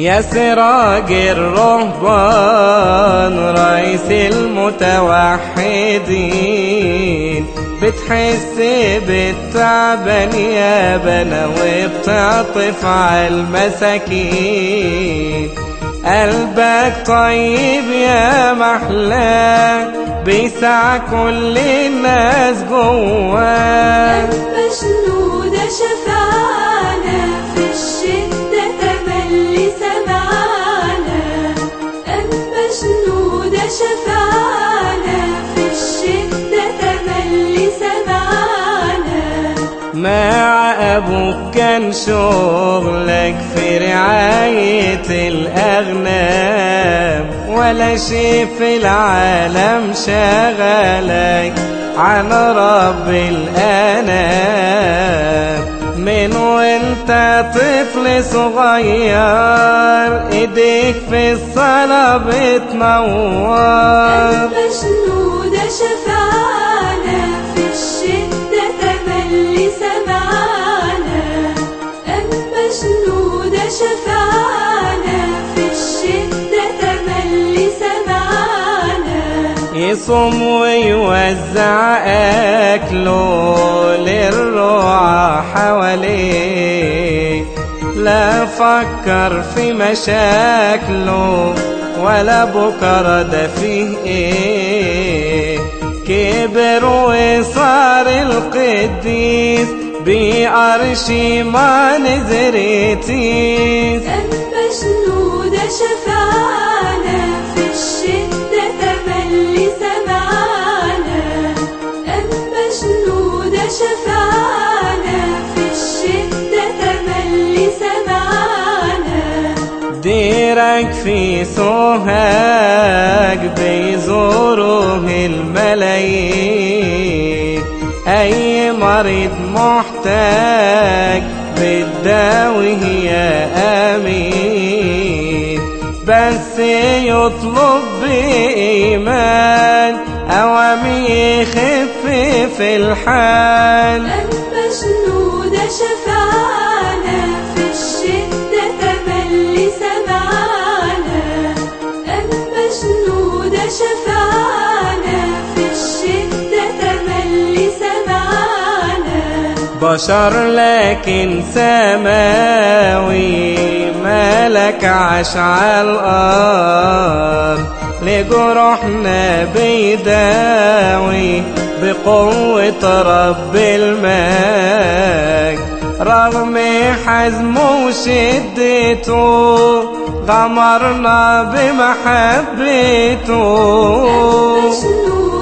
يا سراج الرهبان رئيس المتوحدين بتحس بالتعبان يا بنا وبتعطف على المساكين قلبك طيب يا محلى بيسع كل الناس جواه مشنودة شفعنا في الشدة تملي سمعنا أم مشنودة شفعنا في الشدة تملي سمعنا مع أبوك كان شغلك في رعاية الأغنام ولا شي في العالم شغلك عن رب الأنام من وانت طفل صغير ايديك في الصلاة بتنور مشنودة شفعنا في الشدة تملي سمعنا أم مشنودة شفعنا في الشدة تملي سمعنا يصوم ويوزع أكله للرعى حواليه لا فكر في مشاكله ولا بكرة ده فيه ايه كبر وصار القديس بأرشي ما نزرتيس أم مشنودة شفعنا في الشدة تملي سمعنا أم مشنودة شفعنا في الشدة تملي سمعنا ديرك في سوهاج بيزوره الملايين أي مريض محتاج بتداويه يا أمين بس يطلب بإيمان أوام يخف في الحال أم مشنودة شفعنا في الشدة تملي سمعنا أم مشنودة شفعنا في الشدة تملي سمعنا بشر لكن سماوي مالك عاش على الأرض لجروحنا بيداوي بقوة رب المجد رغم حزمه وشدته غمرنا بمحبته مشنودة